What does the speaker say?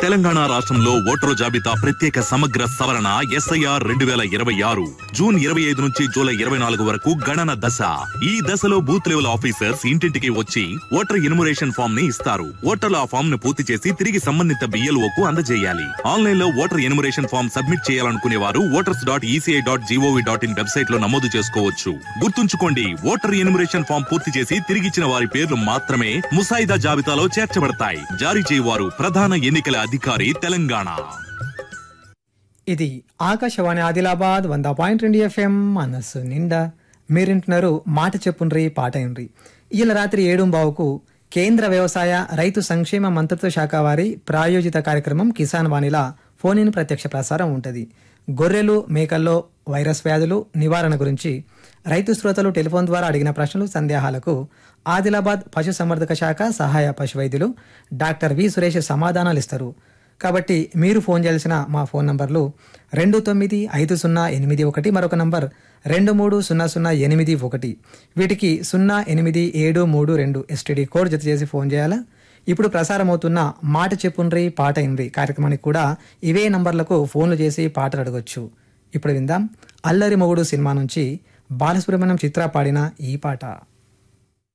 తెలంగాణ రాష్ట్రంలో ఓటరు జాబితా ప్రత్యేక సమగ్ర సవరణ ఎస్ఐఆర్ రెండు వేల ఇరవై ఆరు జూన్ ఇరవై ఐదు నుంచి జూలై ఇరవై నాలుగు వరకు గణన దశ ఈ దశలో బూత్ లెవెల్ ఆఫీసర్స్ ఇంటింటికి వచ్చి ఓటర్ ఇన్మురేషన్ ఫామ్ ని ఇస్తారు ఓటర్లు ఆ ఫామ్ ను పూర్తి చేసి తిరిగి సంబంధిత బిఎల్ఓ కు అందజేయాలి ఆన్లైన్ లో ఓటర్ ఇన్మురేషన్ ఫామ్ సబ్మిట్ చేయాలనుకునే వారు voters dot ECI dot GOV dot in website లో నమోదు చేసుకోవచ్చు గుర్తుంచుకోండి ఓటర్ ఇన్మురేషన్ ఫామ్ పూర్తి చేసి తిరిగిచ్చిన వారి పేర్లు మాత్రమే ముసాయిదా జాబితాలో చేర్చబడతాయి జారీ చేయవారు ప్రధాన ఎన్నికల అధికారి తెలంగాణ ఇది ఆకాశవాణి ఆదిలాబాద్ వంద పాయింట్ రెండు ఎఫ్ఎం మనస్సు నిండా మీరింటున్నారు మాట చెప్పుండ్రి పాట ఇండ్రి ఇవాళ రాత్రి ఏడు బావుకు కేంద్ర వ్యవసాయ రైతు సంక్షేమ మంత్రిత్వ శాఖ వారి ప్రాయోజిత కార్యక్రమం కిసాన్ వాణిలా ఫోన్ ఇన్ ప్రత్యక్ష ప్రసారం ఉంటుంది గొర్రెలు మేకల్లో వైరస్ వ్యాధులు నివారణ గురించి రైతు శ్రోతలు టెలిఫోన్ ద్వారా అడిగిన ప్రశ్నలు సందేహాలకు ఆదిలాబాద్ పశు సంవర్ధక శాఖ సహాయ పశు వైద్యులు డాక్టర్ వి సురేష్ సమాధానాలు ఇస్తారు కాబట్టి మీరు ఫోన్ చేయాల్సిన మా ఫోన్ నంబర్లు రెండు తొమ్మిది ఐదు సున్నా ఎనిమిది ఒకటి మరొక నంబర్ రెండు మూడు సున్నా సున్నా ఎనిమిది ఒకటి వీటికి సున్నా ఎనిమిది ఏడు మూడు రెండు ఎస్టీడీ కోడ్ జత చేసి ఫోన్ చేయాలా ఇప్పుడు ప్రసారం అవుతున్న మాట చెప్పుండ్రి పాట ఇండ్రి కార్యక్రమానికి కూడా ఇవే నంబర్లకు ఫోన్లు చేసి పాటలు అడగొచ్చు ఇప్పుడు విందాం అల్లరి మొగుడు సినిమా నుంచి బాలసుబ్రహ్మణ్యం చిత్ర పాడిన ఈ పాట